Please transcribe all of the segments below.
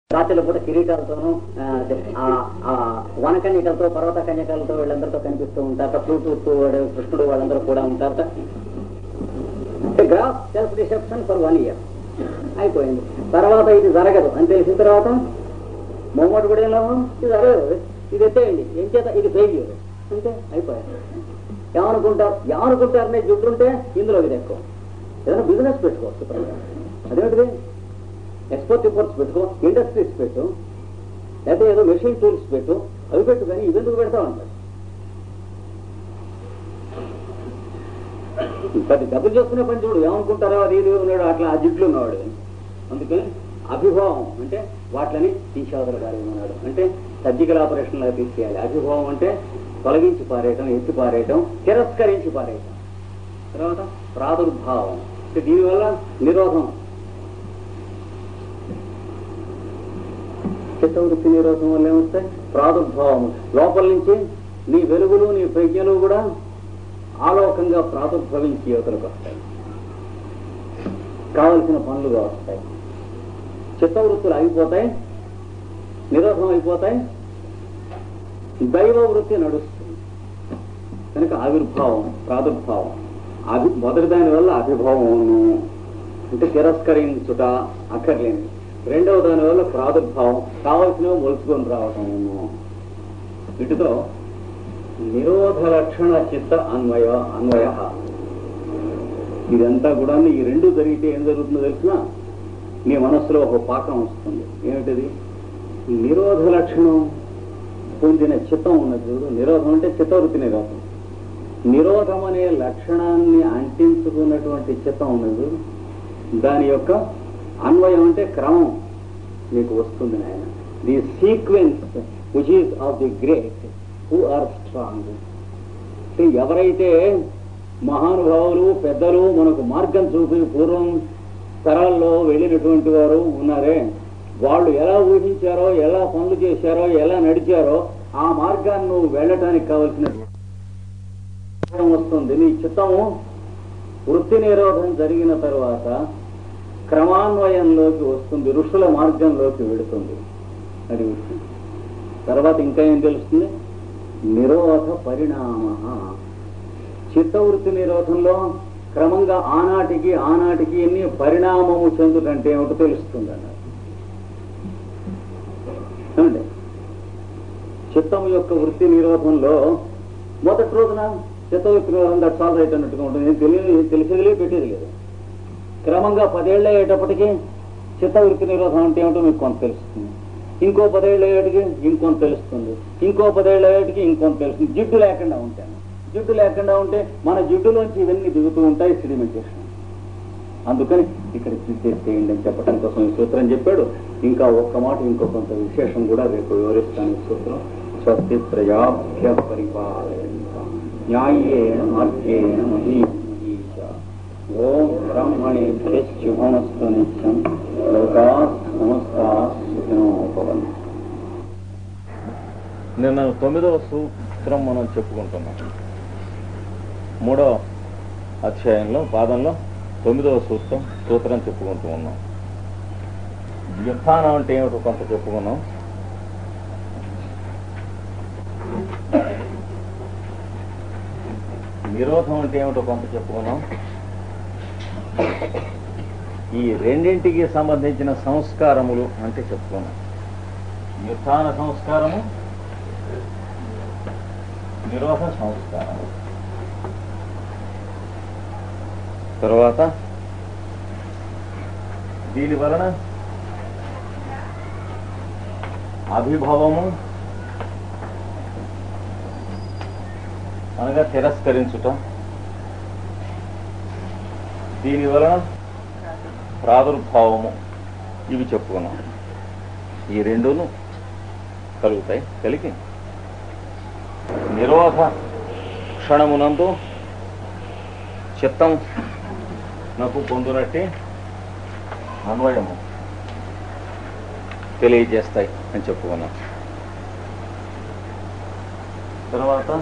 రాత్రిలో పూట కిరీటాలతోనూ ఆ, అదే, ఆ, ఆ వనకన్యకలతో పర్వత కన్యకలతో వీళ్ళందరితో కనిపిస్తూ ఉంటారట బ్లూటూత్ వాడు కృష్ణుడు వాళ్ళందరూ కూడా ఉంటారట graph self reception for one year అయిపోయింది తర్వాత ఇది జరగదు అని తెలిసిన తర్వాత మొమ్మటి కూడా ఏం లాభం? ఇది జరగదు ఇది ఎత్తేయండి ఏం చేత ఇది ఫెయిల్యూర్ అంతే అయిపోయాయి ఏమనుకుంటారు ఏమనుకుంటారనే జుట్టుంటే ఇందులో ఇది ఎక్కువ ఏదైనా బిజినెస్ పెట్టుకోవచ్చు అదేంటిది ఎక్స్పోర్ట్ ఇంపోర్ట్స్ పెట్టుకో ఇండస్ట్రీస్ పెట్టు లేకపోతే ఏదో మెషిన్ టూల్స్ పెట్టు అవి పెట్టు కానీ ఇవెందుకు పెడతా ఉంటారు పది డబ్బులు చేసుకునే పని చూడు ఏమనుకుంటారో అది ఇది ఉన్నాడు అట్లా ఆ జిడ్లు ఉన్నవాడు అందుకని అభిభావం అంటే వాటిని తీసేవదల కార్యం ఉన్నాడు అంటే సర్జికల్ ఆపరేషన్ లాగా తీసేయాలి అభిభావం అంటే తొలగించి పారేయటం ఎత్తి పారేయటం తిరస్కరించి పారేయటం తర్వాత ప్రాదుర్భావం అంటే దీనివల్ల నిరోధం చిత్తవృత్తి నిరోధం వల్ల ఏమొస్తాయి ప్రాదుర్భావం లోపల నుంచి నీ వెలుగులు నీ ప్రజ్ఞలు కూడా ఆలోకంగా ప్రాదుర్భవించి యువతలకు వస్తాయి కావలసిన పనులుగా వస్తాయి చిత్తవృత్తులు అయిపోతాయి నిరోధం అయిపోతాయి దైవ వృత్తి నడుస్తుంది కనుక ఆవిర్భావం ప్రాదుర్భావం అభి మొదటి దాని వల్ల అభిభావమును అంటే తిరస్కరించుట అక్కర్లేని రెండవ దాని వల్ల ప్రాదుర్భావం కావలసినవి మొలుచుకొని రావటము వీటితో నిరోధ లక్షణ చిత్త అన్వయ అన్వయ ఇదంతా కూడా ఈ రెండు జరిగితే ఏం జరుగుతుందో తెలిసిన నీ మనస్సులో ఒక పాకం వస్తుంది ఏమిటిది నిరోధ లక్షణం పొందిన చిత్తం ఉన్నది చూడు నిరోధం అంటే చిత్తవృత్తి నిరోధం నిరోధం అనే లక్షణాన్ని అంటించుకున్నటువంటి చిత్తం ఉన్నది చూడు దాని యొక్క అన్వయం అంటే క్రమం మీకు వస్తుంది నాయన the sequence which is of the great who are strong ఎవరైతే మహానుభావులు పెద్దలు మనకు మార్గం చూపి పూర్వం తరాల్లో వెళ్ళినటువంటి వారు ఉన్నారే వాళ్ళు ఎలా ఊహించారో ఎలా పనులు చేశారో ఎలా నడిచారో ఆ మార్గాన్ని నువ్వు వెళ్ళటానికి కావలసిన వస్తుంది నీ చిత్తము వృత్తి నిరోధం జరిగిన తర్వాత క్రమాన్వయంలోకి వస్తుంది ఋషుల మార్గంలోకి వెడుతుంది అది విషయం తర్వాత ఇంకా ఏం తెలుస్తుంది నిరోధ పరిణామ చిత్తవృత్తి నిరోధంలో క్రమంగా ఆనాటికి ఆనాటికి ఎన్ని పరిణామము చెందుటంటే ఏమిటో తెలుస్తుంది అన్నారు ఏమండి చిత్తం యొక్క వృత్తి నిరోధంలో మొదటి రోజున చిత్తవృత్తి నిరోధం దట్ సాల్వ్ అయిపోయినట్టుగా ఉంటుంది ఏం తెలియదు తెలిసేది లేదు పెట్టేది లేదు క్రమంగా పదేళ్ళు అయ్యేటప్పటికి చిత్తవృత్తి నిరోధం అంటే ఏమిటో మీకు కొంత తెలుస్తుంది ఇంకో పదేళ్ళు అయ్యేటికి ఇంకొంత తెలుస్తుంది ఇంకో పదేళ్ళు అయ్యేటికి ఇంకొంత తెలుస్తుంది జిడ్డు లేకుండా ఉంటాను జిడ్డు లేకుండా ఉంటే మన జిడ్డులోంచి ఇవన్నీ దిగుతూ ఉంటాయి సిడిమెంటేషన్ అందుకని ఇక్కడ చేసేయండి అని చెప్పడం కోసం ఈ సూత్రం చెప్పాడు ఇంకా ఒక్క మాట ఇంకో కొంత విశేషం కూడా రేపు వివరిస్తాను ఈ సూత్రం స్వస్తి ప్రజాభ్య పరిపాలయంత న్యాయేణ మార్గేణ మహీమహీష ఓం బ్రహ్మణి శుభమస్తు నిత్యం లోకా సమస్తా సుఖినో భవంతు నిన్న తొమ్మిదవ సూత్రం మనం చెప్పుకుంటున్నాం మూడవ అధ్యాయంలో పాదంలో తొమ్మిదవ సూత్రం సూత్రం చెప్పుకుంటూ ఉన్నాం వ్యుత్థానం అంటే ఏమిటో కొంత చెప్పుకున్నాం నిరోధం అంటే ఏమిటో కొంత చెప్పుకున్నాం ఈ రెండింటికి సంబంధించిన సంస్కారములు అంటే చెప్పుకున్నాం వ్యుత్థాన సంస్కారము నిరోధ సంస్కారం తర్వాత దీని వలన అభిభవము అనగా తిరస్కరించుట దీని వలన ప్రాదుర్భావము ఇవి చెప్పుకున్నాం ఈ రెండును కలుగుతాయి కలిగి నిరోధ క్షణమునందు చిత్తం నాకు పొందునట్టి అన్వయము తెలియజేస్తాయి అని చెప్పుకున్నాం తర్వాత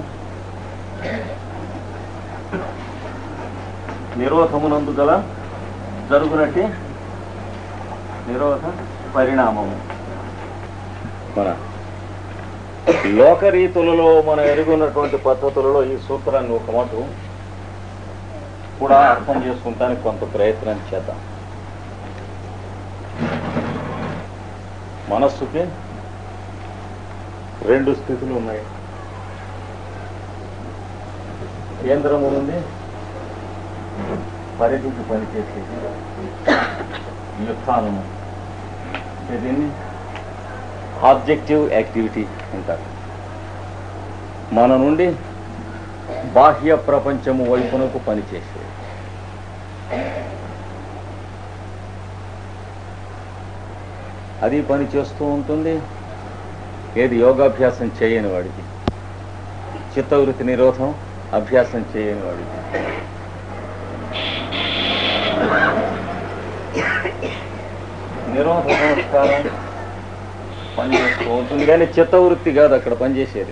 నిరోధమునందు గల జరుగునట్టి నిరోధ పరిణామము మన లోకరీతులలో మనం ఎరుగున్నటువంటి పద్ధతులలో ఈ సూత్రాన్ని ఒక మాట కూడా అర్థం చేసుకుంటానికి కొంత ప్రయత్నం చేద్దాం మనస్సుకి రెండు స్థితులు ఉన్నాయి కేంద్రము ఉంది పరిధికి పనిచేసేది యుత్థానము దీన్ని ఆబ్జెక్టివ్ యాక్టివిటీ అంటారు మన నుండి బాహ్య ప్రపంచము వైపునకు పనిచేసేది అది పని చేస్తూ ఉంటుంది ఏది యోగాభ్యాసం చేయని వాడికి చిత్తవృత్తి నిరోధం అభ్యాసం చేయని వాడికి నిరోధ సంస్కారం పనిచేస్తూ ఉంటుంది కానీ చిత్తవృత్తి కాదు అక్కడ పనిచేసేది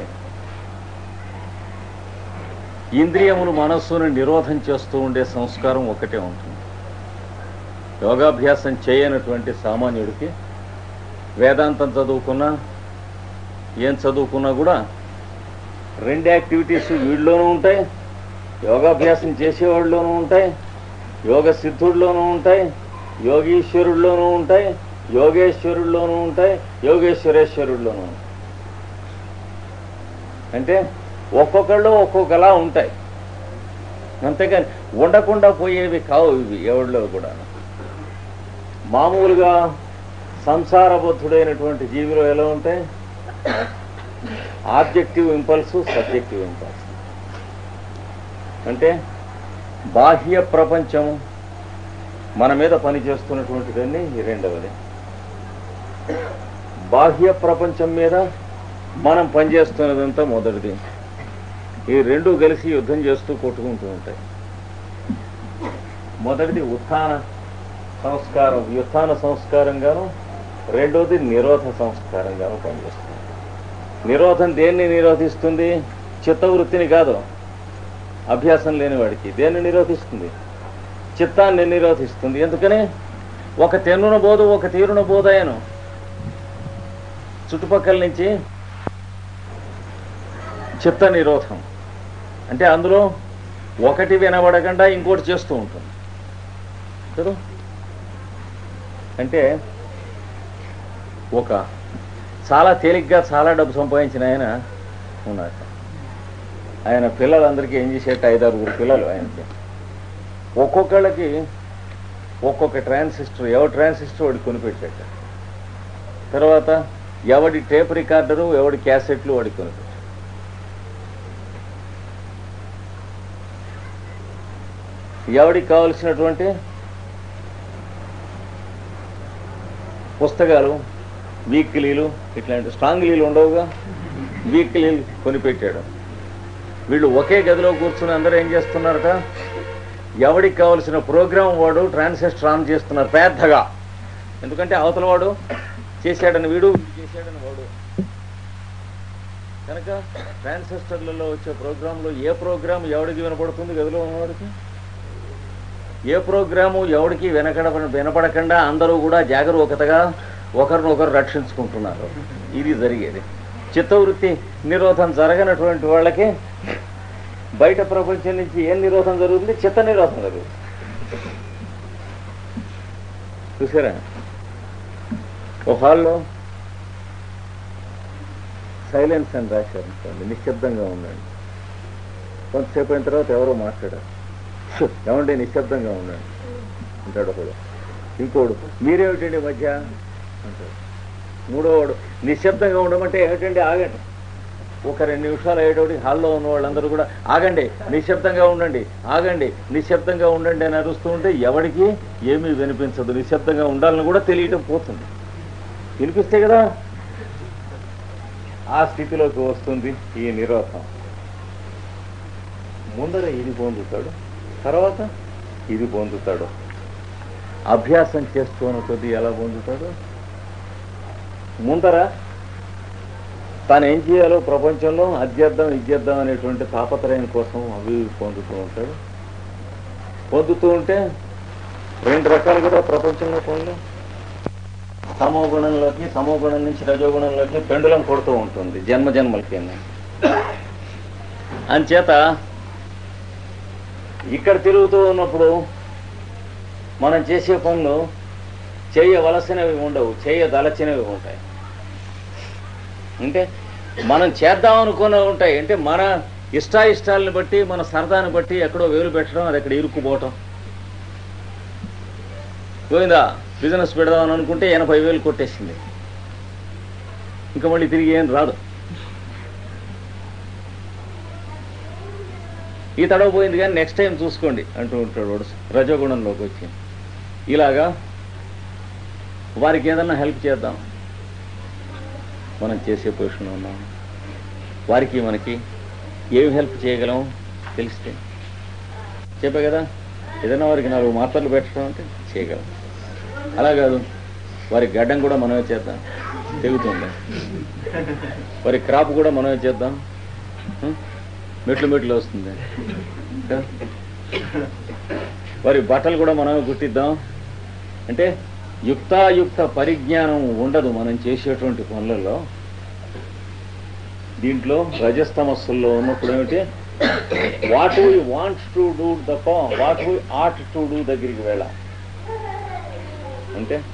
ఇంద్రియములు మనస్సును నిరోధం చేస్తూ ఉండే సంస్కారం ఒకటే ఉంటుంది యోగాభ్యాసం చేయనటువంటి సామాన్యుడికి వేదాంతం చదువుకున్నా ఏం చదువుకున్నా కూడా రెండు యాక్టివిటీస్ వీళ్ళలోనూ ఉంటాయి యోగాభ్యాసం చేసేవాళ్ళలోనూ ఉంటాయి యోగ సిద్ధుడిలోనూ ఉంటాయి యోగీశ్వరుల్లోనూ ఉంటాయి యోగేశ్వరుల్లోనూ ఉంటాయి యోగేశ్వరేశ్వరుల్లోనూ ఉంటాయి అంటే ఒక్కొక్కళ్ళు ఒక్కొక్కలా ఉంటాయి అంతేకాని ఉండకుండా పోయేవి కావు ఇవి ఎవరిలో కూడా మామూలుగా సంసారబద్ధుడైనటువంటి జీవిలో ఎలా ఉంటాయి ఆబ్జెక్టివ్ ఇంపల్స్ సబ్జెక్టివ్ ఇంపల్స్ అంటే బాహ్య ప్రపంచం మన మీద పనిచేస్తున్నటువంటిదన్నీ ఈ రెండవది బాహ్య ప్రపంచం మీద మనం పనిచేస్తున్నదంతా మొదటిది ఈ రెండు కలిసి యుద్ధం చేస్తూ కొట్టుకుంటూ ఉంటాయి మొదటిది ఉత్థాన సంస్కారం వ్యుత్థాన సంస్కారంగాను రెండోది నిరోధ సంస్కారంగాను పనిచేస్తుంది నిరోధం దేన్ని నిరోధిస్తుంది చిత్తవృత్తిని కాదు అభ్యాసం లేని వాడికి దేన్ని నిరోధిస్తుంది చిత్తాన్ని నిరోధిస్తుంది ఎందుకని ఒక తెన్నున బోధ ఒక తీరున బోధయను చుట్టుపక్కల నుంచి చిత్త నిరోధం అంటే అందులో ఒకటి వినబడకుండా ఇంకోటి చేస్తూ ఉంటుంది కదా అంటే ఒక చాలా తేలిగ్గా చాలా డబ్బు సంపాదించిన ఆయన ఉన్నారు ఆయన పిల్లలందరికీ ఏం చేసేట ఐదారుగురు పిల్లలు ఆయనకి ఒక్కొక్కళ్ళకి ఒక్కొక్క ట్రాన్సిస్టర్ ఎవరి ట్రాన్సిస్టర్ వాడికి కొనిపెట్టాట తర్వాత ఎవడి టేప్ రికార్డరు ఎవడి క్యాసెట్లు వాడికి కొనిపెట్టాడు ఎవడికి కావలసినటువంటి పుస్తకాలు వీక్లీలు ఇట్లాంటి స్ట్రాంగ్లీలు ఉండవుగా వీక్లీలు కొనిపెట్టాడు వీళ్ళు ఒకే గదిలో కూర్చుని అందరూ ఏం చేస్తున్నారట ఎవడికి కావలసిన ప్రోగ్రాం వాడు ట్రాన్సిస్టర్ ఆన్ చేస్తున్నారు పెద్దగా ఎందుకంటే అవతల వాడు చేశాడని వీడు వీడు చేశాడని వాడు కనుక ట్రాన్సిస్టర్లలో వచ్చే ప్రోగ్రాంలో ఏ ప్రోగ్రాం ఎవడికి వినపడుతుంది గదిలో ఉన్నవాడికి ఏ ప్రోగ్రాము ఎవడికి వెనకడ వినపడకుండా అందరూ కూడా జాగరూకతగా ఒకరినొకరు రక్షించుకుంటున్నారు ఇది జరిగేది చిత్తవృత్తి నిరోధం జరగనటువంటి వాళ్ళకి బయట ప్రపంచం నుంచి ఏం నిరోధం జరుగుతుంది చిత్త నిరోధం జరుగుతుంది చూసారా ఓ హాల్లో సైలెన్స్ అని రాశారు అనుకోండి నిశ్శబ్దంగా ఉండండి కొంతసేపు అయిన తర్వాత ఎవరో మాట్లాడారు "షు, ఏమండి నిశ్శబ్దంగా ఉండండి అంటాడు ఒకడు ఇంకోడు మీరేమిటండి మధ్య అంటాడు మూడోవాడు నిశ్శబ్దంగా ఉండమంటే ఏమిటండి ఆగండి ఒక రెండు నిమిషాలు అయ్యేటోటి హాల్లో ఉన్న వాళ్ళందరూ కూడా ఆగండి నిశ్శబ్దంగా ఉండండి ఆగండి నిశ్శబ్దంగా ఉండండి అని అరుస్తూ ఉంటే ఎవడికి ఏమీ వినిపించదు నిశ్శబ్దంగా ఉండాలని కూడా తెలియటం పోతుంది వినిపిస్తే కదా ఆ స్థితిలోకి వస్తుంది ఈ నిరోధం ముందర ఇది పొందుతాడు తర్వాత ఇది పొందుతాడు అభ్యాసం చేస్తున్న కొద్దీ ఎలా పొందుతాడు ముందర తాను ఏం చేయాలో ప్రపంచంలో అధ్యర్థం ఇద్యర్థం అనేటువంటి తాపత్రయం కోసం అవి ఇవి పొందుతూ ఉంటాడు పొందుతూ ఉంటే రెండు రకాలు కదా ప్రపంచంలో పనులు తమో గుణంలోకి తమో గుణం నుంచి రజోగుణంలోకి పెండులం కొడుతూ ఉంటుంది జన్మ జన్మలకి అంచేత ఇక్కడ తిరుగుతూ ఉన్నప్పుడు మనం చేసే పనులు చేయవలసినవి ఉండవు చేయదలచినవి ఉంటాయి అంటే మనం చేద్దాం అనుకున్నవి ఉంటాయి అంటే మన ఇష్టాయిష్టాలను బట్టి మన సరదాని బట్టి ఎక్కడో వేలు పెట్టడం అది అక్కడ ఇరుక్కుపోవటం గోవిందా బిజినెస్ పెడదామని అనుకుంటే ఎనభై వేలు కొట్టేసింది ఇంకా మళ్ళీ తిరిగి ఏం రాదు ఈ తడవ పోయింది కానీ నెక్స్ట్ టైం చూసుకోండి అంటూ ఉంటాడు వాడు రజోగుణంలోకి వచ్చి ఇలాగా వారికి ఏదన్నా హెల్ప్ చేద్దాం మనం చేసే పొజిషన్లో ఉన్నాం వారికి మనకి ఏమి హెల్ప్ చేయగలం తెలిస్తే చెప్పే కదా ఏదైనా వారికి నాలుగు మాత్రలు పెట్టడం అంటే చేయగలం అలా కాదు వారి గడ్డం కూడా మనమే చేద్దాం తెగుతుంది వారి క్రాప్ కూడా మనమే చేద్దాం ఉం? మెట్లు మెట్లు వస్తుంది కదా? వారి బట్టలు కూడా మనమే గుట్టిద్దాం అంటే యుక్తాయుక్త పరిజ్ఞానం ఉండదు మనం చేసేటువంటి పనులలో దీంట్లో రజస్తమస్సుల్లో ఉన్నప్పుడు ఏమిటి what we want to do the what we ought to do దగ్గరికి వెళ్ళాం అంటే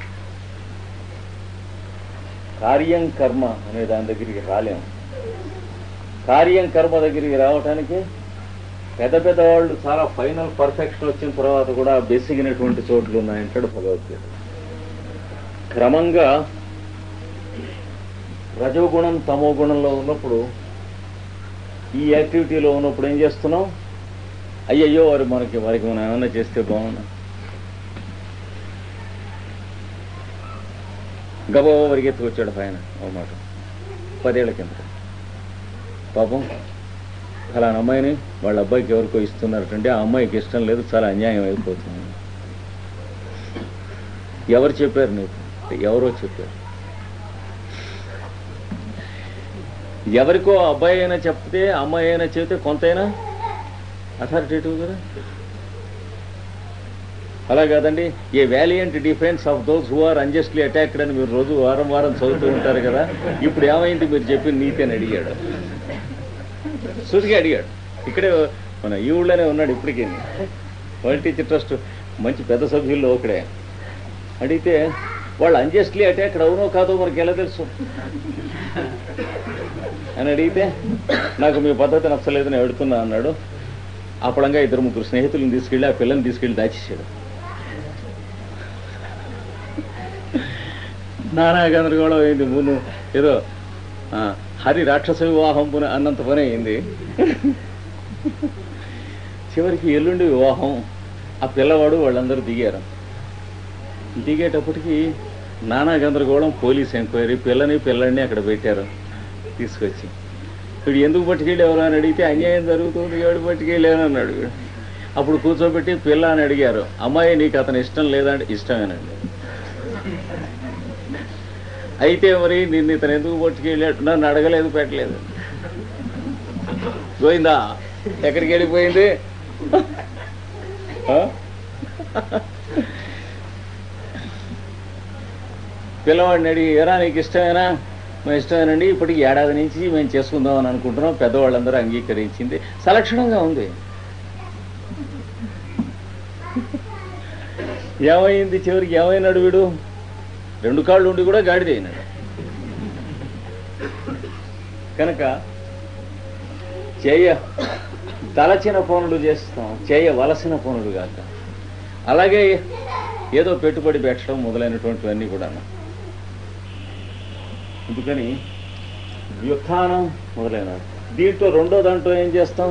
కార్యం కర్మ అనే దాని దగ్గరికి రాలేము కార్యం కర్మ దగ్గరికి రావటానికి పెద్ద పెద్ద వాళ్ళు చాలా ఫైనల్ పర్ఫెక్షన్ వచ్చిన తర్వాత కూడా బెసిగినటువంటి చోట్లు ఉన్నాయంటాడు భగవద్గీత క్రమంగా రజోగుణం తమో గుణంలో ఉన్నప్పుడు ఈ యాక్టివిటీలో ఉన్నప్పుడు ఏం చేస్తున్నాం అయ్యయ్యో వారు మనకి వారికి మనం ఏమన్నా చేస్తే బాగున్నా గబో పరిగెత్తుకు వచ్చాడు పైన ఒక మాట పదేళ్ల కింద పాపం ఫలానా అమ్మాయిని వాళ్ళ అబ్బాయికి ఎవరికో ఇస్తున్నారటంటే ఆ అమ్మాయికి ఇష్టం లేదు చాలా అన్యాయం అయిపోతుంది ఎవరు చెప్పారు నీకు ఎవరో చెప్పారు ఎవరికో అబ్బాయి అయినా చెప్తే అమ్మాయి అయినా చెబితే కొంతైనా అథారిటేటివ్ కదా అలా కాదండి a valiant defence of those who are unjustly attacked అని మీరు రోజు వారం వారం చదువుతూ ఉంటారు కదా ఇప్పుడు ఏమైంది మీరు చెప్పి నీతి అని అడిగాడు సూటిగా అడిగాడు ఇక్కడే మన ఈ ఊళ్ళోనే ఉన్నాడు ఇప్పటికీ వరల్డ్ టీచర్ ట్రస్ట్ మంచి పెద్ద సభ్యుల్లో ఒకడే అడిగితే వాళ్ళు అన్జస్ట్లీ అటాక్డ్ అవునో కాదో మనకి ఎలా తెలుసు అని అడిగితే నాకు మీ పద్ధతి నచ్చలేదని అడుగుతున్నా అన్నాడు అప్పుడంగా ఇద్దరు ముగ్గురు స్నేహితులను తీసుకెళ్ళి ఆ పిల్లని తీసుకెళ్ళి దాచేసాడు నానా గందరగోళం అయింది ముందు ఏదో ఆ, హరి రాక్షస వివాహం పున అన్నంత పని అయింది చివరికి ఎల్లుండి వివాహం ఆ పిల్లవాడు వాళ్ళందరూ దిగారు దిగేటప్పటికి నానా గందరగోళం పోలీస్ ఎంక్వైరీ పిల్లని పిల్లని అక్కడ పెట్టారు తీసుకొచ్చి వీడు ఎందుకు పట్టుకెళ్ళేవారు అని అడిగితే అన్యాయం జరుగుతుంది ఎవడు పట్టుకెళ్ళాను అన్నాడు వీడు. అప్పుడు కూర్చోబెట్టి పిల్ల అని అడిగారు అమ్మాయి నీకు అతను ఇష్టం లేదంటే ఇష్టమేనండి అయితే మరి నిన్ను ఇతను ఎందుకు పట్టుకెళ్ళాడు నన్ను అడగలేదు పెట్టలేదు పోయిందా ఎక్కడికి వెళ్ళిపోయింది ఆ? పిల్లవాడిని అడిగి ఎరా నీకు ఇష్టమేనా మేము ఇష్టమేనండి ఇప్పటికి ఏడాది నుంచి మేము చేసుకుందాం అని అనుకుంటున్నాం పెద్దవాళ్ళందరూ అంగీకరించింది సలక్షణంగా ఉంది ఏమైంది చివరికి ఏమైనాడు వీడు రెండు కాళ్ళు ఉండి కూడా గాడిదైనాడు కనుక చేయ తలచిన పనులు చేస్తాం చేయవలసిన పనులు కాక అలాగే ఏదో పెట్టుబడి పెట్టడం మొదలైనటువంటివన్నీ కూడా అందుకని వ్యుత్థానం మొదలైన దీంట్లో రెండో దాంట్లో ఏం చేస్తాం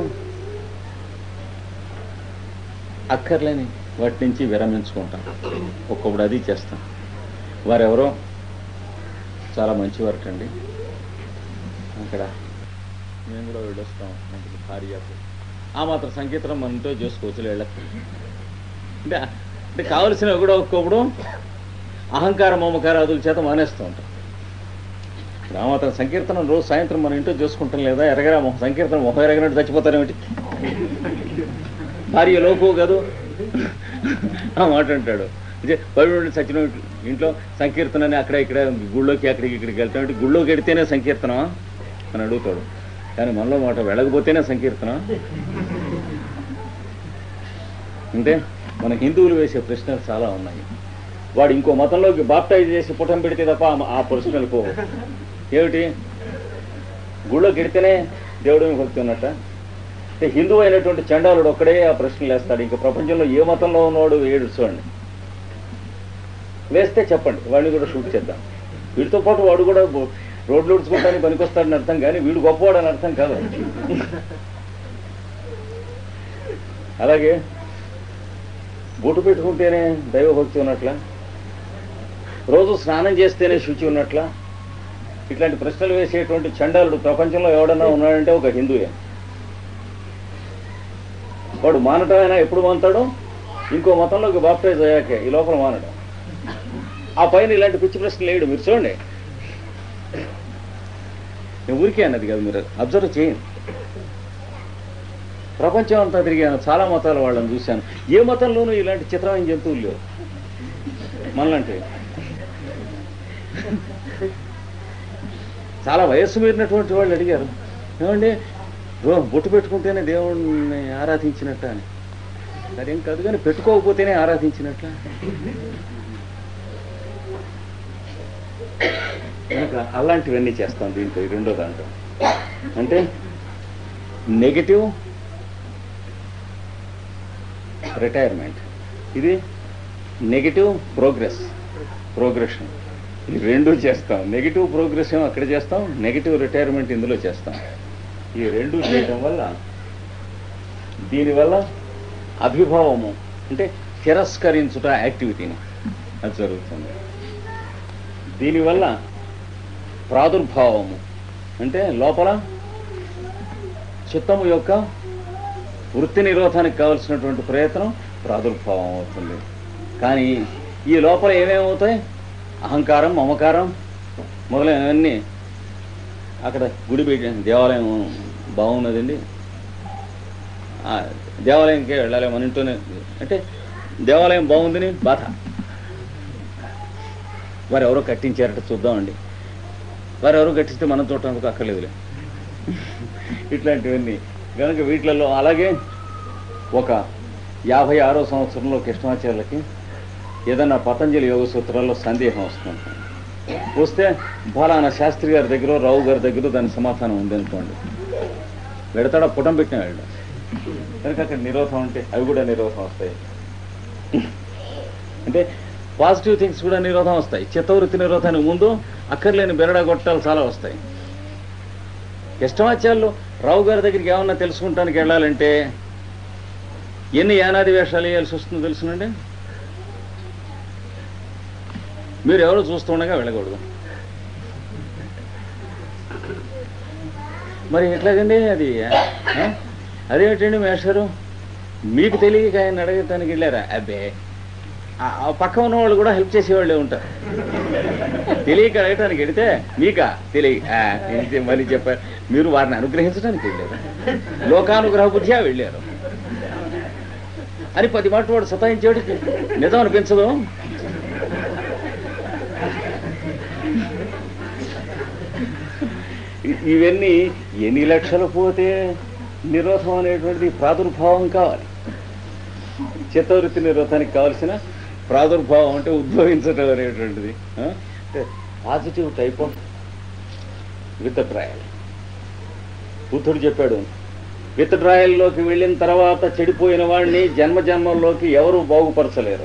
అక్కర్లేని వాటి నుంచి విరమించుకుంటాం ఒక్కొక్కడు అది చేస్తాం వారెవరో చాలా మంచివారటండి అక్కడ మేము కూడా వెళ్ళొస్తాం మనకి భార్యకు ఆ మాత్రం సంకీర్తనం మన ఇంట్లో చేసుకోవచ్చు వెళ్ళచ్చు అంటే అంటే కావలసినవి కూడా ఒక్కొక్కడు అహంకార మమకారాదుల చేత మానేస్తూ ఉంటాం ఇప్పుడు ఆ మాత్రం సంకీర్తనం రోజు సాయంత్రం మన ఇంట్లో చూసుకుంటాం లేదా ఎరగరా మొహం సంకీర్తనం మొహం ఎరగనట్టు చచ్చిపోతారేమిటి భార్య లోపు కాదు ఆ మాట అంటాడు అంటే బైబిల్ సచిన ఇంట్లో సంకీర్తనని అక్కడ ఇక్కడ గుళ్ళోకి అక్కడికి ఇక్కడికి వెళ్తామంటే గుళ్ళోకి వెడితేనే సంకీర్తనమా అని అడుగుతాడు కానీ మనలో మాట వెళ్ళకపోతేనే సంకీర్తనం అంటే మన హిందువులు వేసే ప్రశ్నలు చాలా ఉన్నాయి వాడు ఇంకో మతంలోకి బాప్టైజ్ చేసి పుటం పెడితే తప్ప ఆ- ఆ ప్రశ్నలు పోవు ఏమిటి గుళ్ళోకి వెడితేనే దేవుడు మీద భక్తి ఉన్నట్ట అంటే హిందువు అయినటువంటి చండాలుడు ఒక్కడే ఆ ప్రశ్నలు వేస్తాడు ఇంకా ప్రపంచంలో ఏ మతంలో ఉన్నవాడు ఏడు చూడండి వేస్తే చెప్పండి వాడిని కూడా షూట్ చేద్దాం వీడితో పాటు వాడు కూడా బో- రోడ్లు ఉడుచుకోవడానికి పనికొస్తాడని అర్థం కానీ వీడు గొప్పవాడు అని అర్థం కాదు అలాగే బొట్టు పెట్టుకుంటేనే దైవభక్తి ఉన్నట్ల రోజు స్నానం చేస్తేనే శుచి ఉన్నట్ల ఇట్లాంటి ప్రశ్నలు వేసేటువంటి చండాలుడు ప్రపంచంలో ఎవడన్నా ఉన్నాడంటే ఒక హిందువే వాడు మానటమైనా ఎప్పుడు మానతాడు ఇంకో మతంలోకి బాప్టైజ్ అయ్యాకే ఈ లోపల మానడు ఆ పైన ఇలాంటి పిచ్చి ప్రశ్నలు వేయడు మీరు చూడండి నేను ఊరికే అన్నది కాదు మీరు అబ్జర్వ్ చేయండి ప్రపంచం అంతా తిరిగాను చాలా మతాల వాళ్ళని చూశాను ఏ మతంలోనూ ఇలాంటి చిత్రమైన జంతువులు లేవు మనలాంటివి చాలా వయస్సు మీరినటువంటి వాళ్ళు అడిగారు ఏమండి రో బొట్టు పెట్టుకుంటేనే దేవుణ్ణి ఆరాధించినట్ట అని అదేం కాదు కానీ పెట్టుకోకపోతేనే ఆరాధించినట్ల కనుక అలాంటివన్నీ చేస్తాం దీంట్లో ఈ రెండో దాంట్లో అంటే నెగటివ్ రిటైర్మెంట్ ఇది నెగటివ్ ప్రోగ్రెస్ ప్రోగ్రెషన్ ఈ రెండు చేస్తాం నెగిటివ్ ప్రోగ్రెస్ ఏమో అక్కడ చేస్తాం నెగిటివ్ రిటైర్మెంట్ ఇందులో చేస్తాం ఈ రెండు చేయడం వల్ల దీనివల్ల అభిభావము అంటే తిరస్కరించుట యాక్టివిటీని అది జరుగుతుంది దీనివల్ల ప్రాదుర్భావము అంటే లోపల చిత్తము యొక్క వృత్తి నిరోధానికి కావలసినటువంటి ప్రయత్నం ప్రాదుర్భావం అవుతుంది కానీ ఈ లోపల ఏమేమవుతాయి అహంకారం మమకారం మొదలైనవన్నీ అక్కడ గుడి పెట్టి దేవాలయం బాగున్నదండి ఆ దేవాలయంకే వెళ్ళాలి మన ఇంట్లోనే అంటే దేవాలయం బాగుందని బాధ వారు ఎవరో కట్టించారట చూద్దామండి వారు ఎవరో కట్టిస్తే మనం చూడటానికి అక్కర్లేదులే ఇట్లాంటివన్నీ కనుక వీటిలలో అలాగే ఒక యాభై ఆరో సంవత్సరంలో కృష్ణాచార్యులకి ఏదన్నా పతంజలి యోగ సూత్రాల్లో సందేహం వస్తుంది వస్తే ఫలానా శాస్త్రి గారి దగ్గర రావు గారి దగ్గర దాని సమాధానం ఉంది అనుకోండి పెడతాడా పుటం పెట్టిన వెళ్ళడం కనుక అక్కడ నిరోధం అంటే అవి కూడా నిరోధం వస్తాయి అంటే పాజిటివ్ థింగ్స్ కూడా నిరోధం వస్తాయి చిత్తవృత్తి నిరోధానికి ముందు అక్కర్లేని బెరడా గొట్టాలు చాలా వస్తాయి ఇష్టమాచార్యులు రావు గారి దగ్గరికి ఏమన్నా తెలుసుకుంటానికి వెళ్ళాలంటే ఎన్ని యానాది వేషాలు వేయాల్సి వస్తుందో తెలుసునండి మీరు ఎవరో చూస్తుండగా వెళ్ళకూడదు మరి ఎట్లాగండి అది ఆ? అదేమిటండి మేషారు మీకు తెలియక ఆయన అడగటానికి వెళ్ళారా అబ్బే ఆ ఆ పక్క ఉన్న వాళ్ళు కూడా హెల్ప్ చేసేవాళ్ళే ఉంటారు తెలియక అడగటానికి వెడితే మీకా తెలియక ఆ, ఇంతే మళ్ళీ చెప్పారు మీరు వారిని అనుగ్రహించడానికి వెళ్ళారు లోకానుగ్రహ బుద్ధిగా వెళ్ళారు అని పది మాట వాడు సతాయించేవాడికి నిజం అనిపించదు ఇ- ఇవన్నీ ఎన్ని లక్షలు పోతే నిరోధం అనేటువంటిది ప్రాదుర్భావం కావాలి చిత్తవృత్తి నిరోధానికి కావలసిన ప్రాదుర్భావం అంటే ఉద్భవించడం అనేటువంటిది ఆ? అంటే positive type of with trial బుద్ధుడు చెప్పాడు విత్ ట్రయల్లోకి వెళ్ళిన తర్వాత చెడిపోయిన వాడిని జన్మ జన్మల్లోకి ఎవరు బాగుపరచలేరు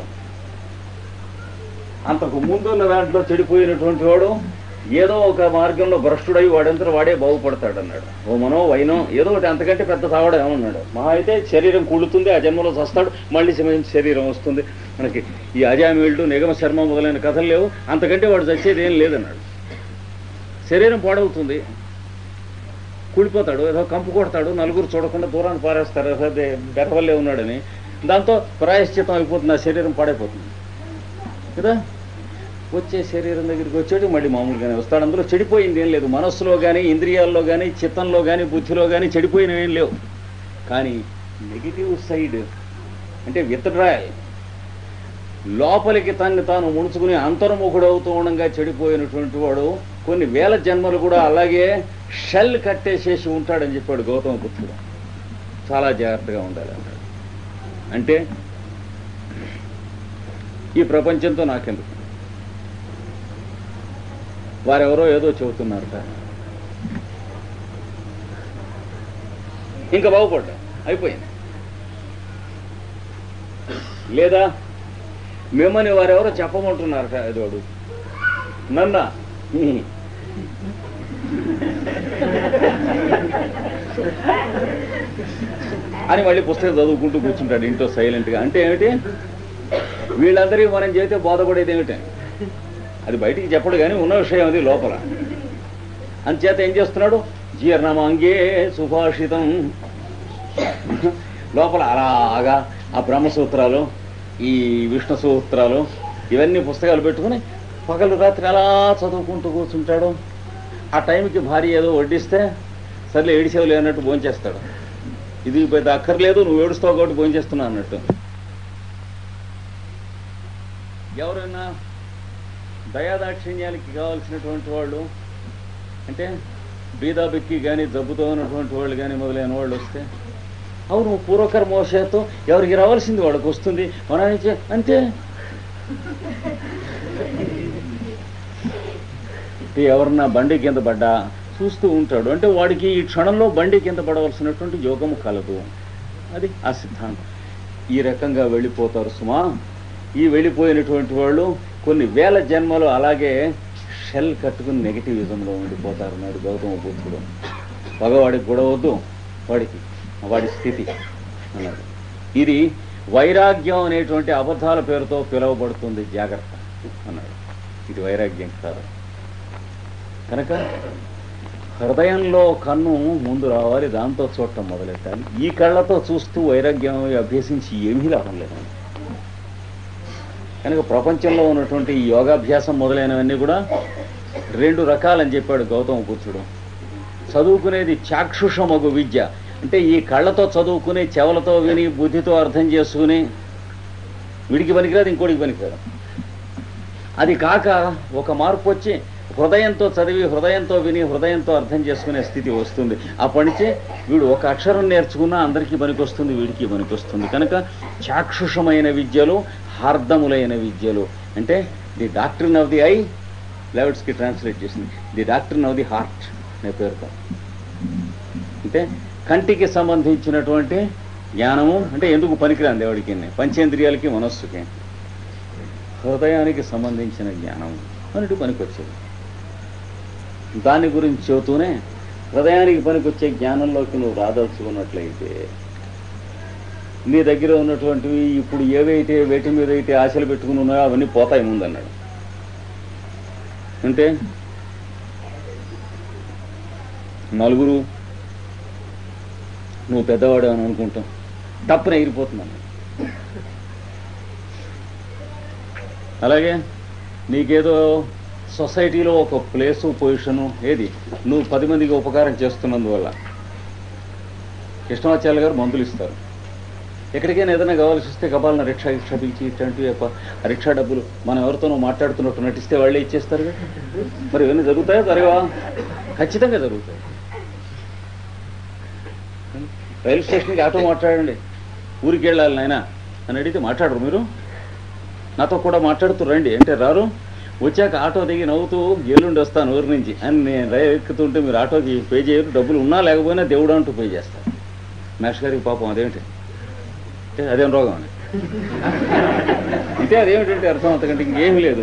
అంతకు ముందు ఉన్న దాంట్లో చెడిపోయినటువంటి వాడు ఏదో ఒక మార్గంలో భ్రష్టుడై వాడంతా వాడే బాగుపడతాడు అన్నాడు ఓ మనో వైనో ఏదో ఒకటి అంతకంటే పెద్ద తావడం ఏమన్నాడు మహా అయితే శరీరం కుళ్ళుతుంది ఆ జన్మలో చస్తాడు మళ్ళీ సమయం శరీరం వస్తుంది మనకి ఈ అజామిల్డు నిగమ శర్మ మొదలైన కథలు లేవు అంతకంటే వాడు చచ్చేది ఏం లేదన్నాడు శరీరం పాడవుతుంది కూలిపోతాడు ఏదో కంపు కొడతాడు నలుగురు చూడకుండా దూరాన్ని పారేస్తారు అదే బెరవల్లే ఉన్నాడని దాంతో ప్రాయశ్చితం అయిపోతుంది ఆ శరీరం పాడైపోతుంది కదా వచ్చే శరీరం దగ్గరికి వచ్చేటి మళ్ళీ మామూలుగానే వస్తాడు అందులో చెడిపోయింది ఏం లేదు మనస్సులో కానీ ఇంద్రియాల్లో కానీ చిత్తంలో కానీ బుద్ధిలో కానీ చెడిపోయినవి ఏం లేవు కానీ నెగిటివ్ సైడ్ అంటే విత్డ్రాయల్ లోపలికి తన్ని తాను ముడుచుకుని అంతర్ముఖుడవుతూ ఉండగా చెడిపోయినటువంటి వాడు కొన్ని వేల జన్మలు కూడా అలాగే షెల్ కట్టేసేసి ఉంటాడని చెప్పాడు గౌతమ బుద్ధుడు చాలా జాగ్రత్తగా ఉండాలి అన్నాడు అంటే ఈ ప్రపంచంతో నాకెందుకు వారెవరో ఏదో చెబుతున్నారట ఇంకా బాగుపడ్డా అయిపోయింది లేదా మిమ్మల్ని వారెవరో చెప్పమంటున్నారట ఏదోడు నన్నా హ్మ్. అని మళ్ళీ పుస్తకం చదువుకుంటూ కూర్చుంటాడు ఇంట్లో సైలెంట్గా అంటే ఏమిటి వీళ్ళందరికీ మనం చేస్తే బాధపడేది ఏమిటి అది బయటికి చెప్పడు కానీ ఉన్న విషయం అది లోపల అంచేత ఏం చేస్తున్నాడు జీర్ణమాంగే సుభాషితం లోపల అలాగా ఆ బ్రహ్మసూత్రాలు ఈ విష్ణు సూత్రాలు ఇవన్నీ పుస్తకాలు పెట్టుకుని పగలు రాత్రి అలా చదువుకుంటూ కూర్చుంటాడు ఆ టైంకి భార్య ఏదో వడ్డిస్తే సర్లే ఏడిసేవులు అన్నట్టు భోంచేస్తాడు ఇది పెద్ద అక్కర్లేదు నువ్వు ఏడుస్తావు కాబట్టి భోంచేస్తున్నావు అన్నట్టు ఎవరైనా దయాదాక్షిణ్యాలకి కావాల్సినటువంటి వాళ్ళు అంటే బీదా బిక్కి కానీ జబ్బుతో ఉన్నటువంటి వాళ్ళు కానీ మొదలైన వాళ్ళు వస్తే అవును పూర్వకర్మ మోసతో ఎవరికి రావాల్సింది వాళ్ళకి వస్తుంది మన నుంచి అంతే అంటే ఎవరన్నా బండి కింద పడ్డా చూస్తూ ఉంటాడు అంటే వాడికి ఈ క్షణంలో బండి కింద పడవలసినటువంటి యోగము కలదు అది ఆ సిద్ధాంతం ఈ రకంగా వెళ్ళిపోతారు సుమా ఈ వెళ్ళిపోయినటువంటి వాళ్ళు కొన్ని వేల జన్మలు అలాగే షెల్ కట్టుకుని నెగిటివిజంలో ఉండిపోతారు నాడు గౌతమ బుద్ధుడు పగవాడికి కూడా వద్దు వాడికి వాడి స్థితి అన్నాడు ఇది వైరాగ్యం అనేటువంటి అబద్ధాల పేరుతో పిలువబడుతుంది జాగ్రత్త అన్నాడు ఇది వైరాగ్యం కాదు కనుక హృదయంలో కన్ను ముందు రావాలి దాంతో చూడటం మొదలెట్టాలి ఈ కళ్ళతో చూస్తూ వైరాగ్యం అభ్యసించి ఏమీ లాభం లేదు కనుక ప్రపంచంలో ఉన్నటువంటి ఈ యోగాభ్యాసం మొదలైనవన్నీ కూడా రెండు రకాలని చెప్పాడు గౌతమ బుద్ధుడు చదువుకునేది చాక్షుషమగు విద్య అంటే ఈ కళ్ళతో చదువుకుని చెవులతో విని బుద్ధితో అర్థం చేసుకుని వీడికి పనికిరాదు ఇంకోటికి పనికిరాదు అది కాక ఒక మార్పు వచ్చి హృదయంతో చదివి హృదయంతో విని హృదయంతో అర్థం చేసుకునే స్థితి వస్తుంది అప్పటి నుంచి వీడు ఒక అక్షరం నేర్చుకున్నా అందరికీ పనికొస్తుంది వీడికి పనికొస్తుంది కనుక చాక్షుషమైన విద్యలు హార్దములైన విద్యలు అంటే the doctrine of the I Levitsky translate చేసింది the doctrine of the heart అనే పేరుతో అంటే కంటికి సంబంధించినటువంటి జ్ఞానము అంటే ఎందుకు పనికిరాని దేవుడికి పంచేంద్రియాలకి మనస్సుకి హృదయానికి సంబంధించిన జ్ఞానం అన్నట్టు పనికొచ్చేది దాని గురించి చెబుతూనే హృదయానికి పనికొచ్చే జ్ఞానంలోకి నువ్వు రాదలుచుకున్నట్లయితే నీ దగ్గర ఉన్నటువంటివి ఇప్పుడు ఏవైతే వేటి మీద అయితే ఆశలు పెట్టుకుని ఉన్నాయో అవన్నీ పోతాయి ముందన్నాడు అంటే నలుగురు నువ్వు పెద్దవాడు అని అనుకుంటాం తప్పున ఎగిరిపోతున్నాను అలాగే నీకేదో సొసైటీలో ఒక ప్లేసు పొజిషను ఏది నువ్వు పది మందికి ఉపకారం చేస్తున్నందువల్ల కృష్ణమాచార్య గారు మందులు ఇస్తారు ఎక్కడికైనా ఏదైనా కావాల్సి వస్తే కపాలన రిక్షా రిక్షా పిలిచి ఇట్లాంటివి ఆ రిక్షా డబ్బులు మనం ఎవరితోనో మాట్లాడుతున్నట్టు నటిస్తే వాళ్ళే ఇచ్చేస్తారు కదా మరి ఇవన్నీ జరుగుతాయా జరగవా ఖచ్చితంగా జరుగుతాయి రైలు స్టేషన్కి ఆటో మాట్లాడండి ఊరికి వెళ్ళాలి నాయన అని అడిగితే మాట్లాడరు మీరు నాతో కూడా మాట్లాడుతూ రండి అంటే రారు వచ్చాక ఆటో దిగి నవ్వుతూ ఎల్లుండి వస్తాను ఊరి నుంచి అని నేను రైలు ఎక్కుతుంటే మీరు ఆటోకి పే చేయరు డబ్బులు ఉన్నా లేకపోయినా దేవుడు అంటూ పే చేస్తారు మేష్ గారికి పాపం అదేమిటి అంటే అదేం రోగం అని అంటే అదేమిటంటే అర్థం అంతకంటే ఇంకేమీ లేదు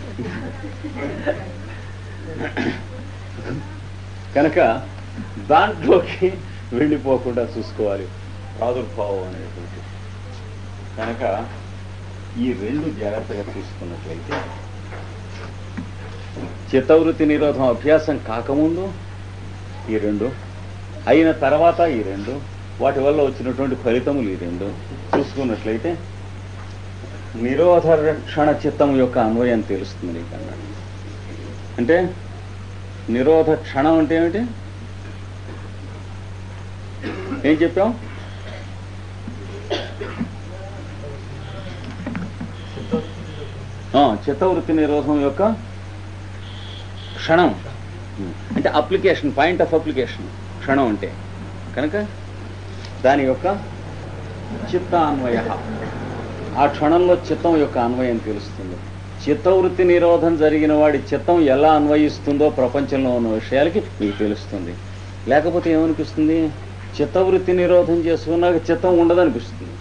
కనుక దాంట్లోకి వెళ్ళిపోకుండా చూసుకోవాలి ప్రాదుర్భావం అనేటువంటి కనుక ఈ రెండు జాగ్రత్తగా చూసుకున్నట్లయితే చిత్తవృత్తి నిరోధం అభ్యాసం కాకముందు ఈ రెండు అయిన తర్వాత ఈ రెండు వాటి వల్ల వచ్చినటువంటి ఫలితములు ఈ రెండు చూసుకున్నట్లయితే నిరోధ రక్షణ చిత్తం యొక్క అన్వయం తెలుస్తుంది నీకు అన్నాడు అంటే నిరోధ క్షణం అంటే ఏమిటి ఏం చెప్పాం ఆ, చిత్తవృత్తి నిరోధం యొక్క క్షణం అంటే అప్లికేషన్ పాయింట్ ఆఫ్ అప్లికేషన్ క్షణం అంటే కనుక దాని యొక్క చిత్త అన్వయ ఆ క్షణంలో చిత్తం యొక్క అన్వయం తెలుస్తుంది చిత్తవృత్తి నిరోధం జరిగిన వాడి చిత్తం ఎలా అన్వయిస్తుందో ప్రపంచంలో ఉన్న విషయాలకి మీకు తెలుస్తుంది లేకపోతే ఏమనిపిస్తుంది చిత్తవృత్తి నిరోధం చేసుకున్నాక చిత్తం ఉండదనిపిస్తుంది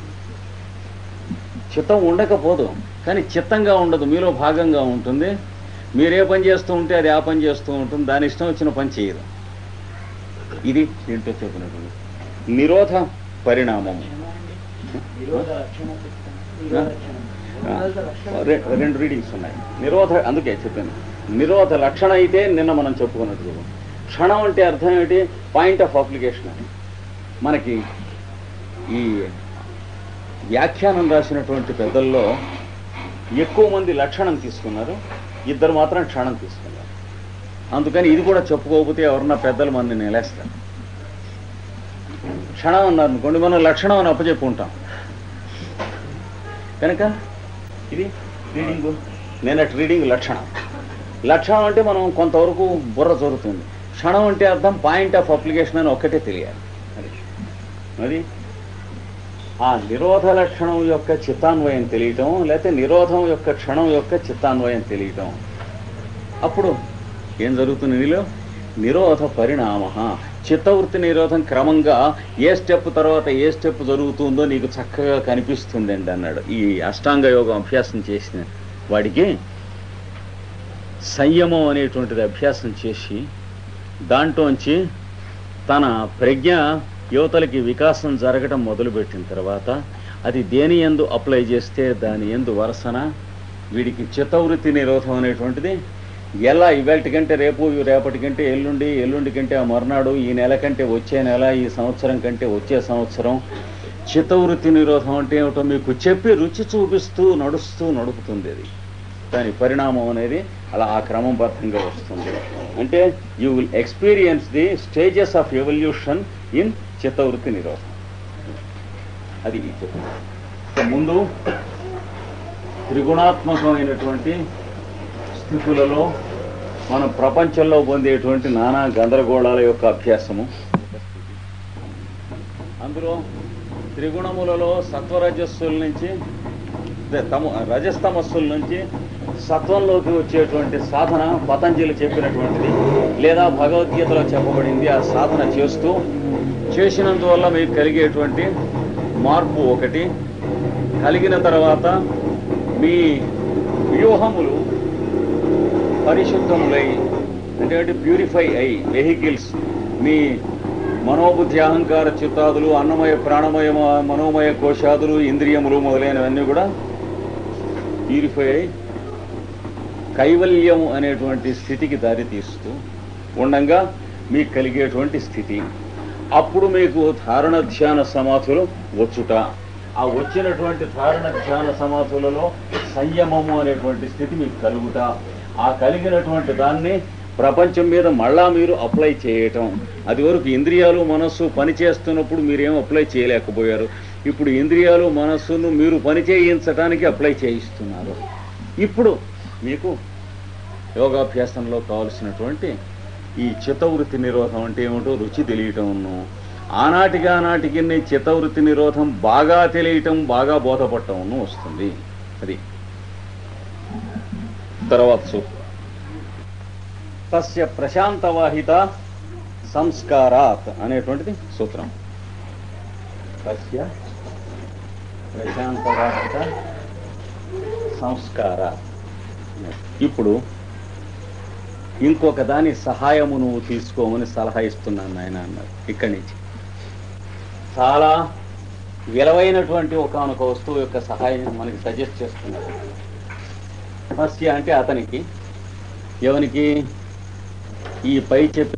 చిత్తం ఉండకపోదు కానీ చిత్తంగా ఉండదు మీలో భాగంగా ఉంటుంది మీరే పని చేస్తూ ఉంటే అది ఆ పని చేస్తూ ఉంటుంది దాని ఇష్టం వచ్చిన పని చేయదు ఇది దీంట్లో చెప్పినటువంటి నిరోధ పరిణామము నిరోధ లక్షణం చెప్తాను. నిరోధ లక్షణం. నిరోధ లక్షణం. రె- రెండు రీడింగ్స్ ఉన్నాయి నిరోధ అందుకే చెప్పాను నిరోధ లక్షణ అయితే నిన్న మనం చెప్పుకున్నట్టు క్షణం అంటే అర్థం ఏమిటి పాయింట్ ఆఫ్ అప్లికేషన్ అని మనకి ఈ వ్యాఖ్యానం రాసినటువంటి పెద్దల్లో ఎక్కువ మంది లక్షణం తీసుకున్నారు ఇద్దరు మాత్రం క్షణం తీసుకున్నారు అందుకని ఇది కూడా చెప్పుకోకపోతే ఎవరన్నా పెద్దలు మంది నిలేస్తారు క్షణం అన్నారు అనుకోండి మనం లక్షణం అని అప్పచెప్పుకుంటాం కనుక ఇది రీడింగ్ నిన్నటి రీడింగ్ లక్షణం లక్షణం అంటే మనం కొంతవరకు బుర్ర జరుగుతుంది క్షణం అంటే అర్థం పాయింట్ ఆఫ్ అప్లికేషన్ అని ఒక్కటే తెలియాలి అది అది ఆ నిరోధ లక్షణం యొక్క చిత్తాన్వయం తెలియటం లేకపోతే నిరోధం యొక్క క్షణం యొక్క చిత్తాన్వయం తెలియటం అప్పుడు ఏం జరుగుతుంది నీలో నిరోధ పరిణామ చిత్తవృత్తి నిరోధం క్రమంగా ఏ స్టెప్ తర్వాత ఏ స్టెప్ జరుగుతుందో నీకు చక్కగా కనిపిస్తుందండి అన్నాడు ఈ అష్టాంగ యోగం అభ్యాసం చేసిన వాడికి సంయమం అనేటువంటిది అభ్యాసం చేసి దాంట్లోంచి తన ప్రజ్ఞ యువతలకి వికాసం జరగడం మొదలుపెట్టిన తర్వాత అది దేని ఎందు అప్లై చేస్తే దాని ఎందు వరసన వీడికి చిత్తవృత్తి నిరోధం అనేటువంటిది ఎలా ఇవాళ కంటే రేపు రేపటి కంటే ఎల్లుండి ఎల్లుండి కంటే ఆ మర్నాడు ఈ నెల కంటే వచ్చే నెల ఈ సంవత్సరం కంటే వచ్చే సంవత్సరం చిత్తవృత్తి నిరోధం అంటే ఏమిటో మీకు చెప్పి రుచి చూపిస్తూ నడుస్తూ నడుపుతుంది అది దాని పరిణామం అనేది అలా ఆ క్రమబద్ధంగా వస్తుంది అంటే you will experience the stages of evolution in చిత్తవృత్తి నిరోధం అది ఈ చెప్పు ఇక ముందు త్రిగుణాత్మకమైనటువంటి స్థితులలో మనం ప్రపంచంలో పొందేటువంటి నానా గందరగోళాల యొక్క అభ్యాసము అందులో త్రిగుణములలో సత్వరజస్సుల నుంచి అదే తమ రజస్తమస్సుల నుంచి సత్వంలోకి వచ్చేటువంటి సాధన పతంజలి చెప్పినటువంటిది లేదా భగవద్గీతలో చెప్పబడింది ఆ సాధన చేస్తూ చేసినందువల్ల మీకు కలిగేటువంటి మార్పు ఒకటి కలిగిన తర్వాత మీ వ్యూహములు పరిశుద్ధములై అంటే ప్యూరిఫై అయి వెహికల్స్ మీ మనోబుద్ధి అహంకార చిత్తాదులు అన్నమయ ప్రాణమయ మ- మనోమయ కోశాదులు ఇంద్రియములు మొదలైనవన్నీ కూడా ప్యూరిఫై అయి కైవల్యం అనేటువంటి స్థితికి దారి తీస్తూ ఉండంగా మీకు కలిగేటువంటి స్థితి అప్పుడు మీకు ధారణ ధ్యాన సమాధులు వచ్చుట ఆ వచ్చినటువంటి ధారణ ధ్యాన సమాధులలో సంయమము అనేటువంటి స్థితి మీకు కలుగుట ఆ కలిగినటువంటి దాన్ని ప్రపంచం మీద మళ్ళా మీరు అప్లై చేయటం అది వరకు ఇంద్రియాలు మనస్సు పని చేస్తున్నప్పుడు మీరేం అప్లై చేయలేకపోయారు ఇప్పుడు ఇంద్రియాలు మనస్సును మీరు పని చేయించడానికి అప్లై చేయిస్తున్నారు ఇప్పుడు మీకు యోగాభ్యాసంలో కావలసినటువంటి ఈ చిత్తవృత్తి నిరోధం అంటే ఏమిటో రుచి తెలియటంను ఆనాటికి ఆనాటికి నీ చిత్తవృత్తి నిరోధం బాగా తెలియటం బాగా బోధపడటం వస్తుంది అది తర్వాత సూత్రం తస్య ప్రశాంతవాహిత సంస్కారాత్ అనేటువంటిది సూత్రం తస్య ప్రశాంతవాహిత సంస్కారాత్ ఇప్పుడు ఇంకొక దాని సహాయము నువ్వు తీసుకోమని సలహా ఇస్తున్నాను నాయన అన్నారు ఇక్కడి నుంచి చాలా విలువైనటువంటి ఒకనొక వస్తువు యొక్క సహాయం మనకి సజెస్ట్ చేస్తున్నారు మత్స్య అంటే అతనికి ఎవనికి ఈ పై చెప్పిన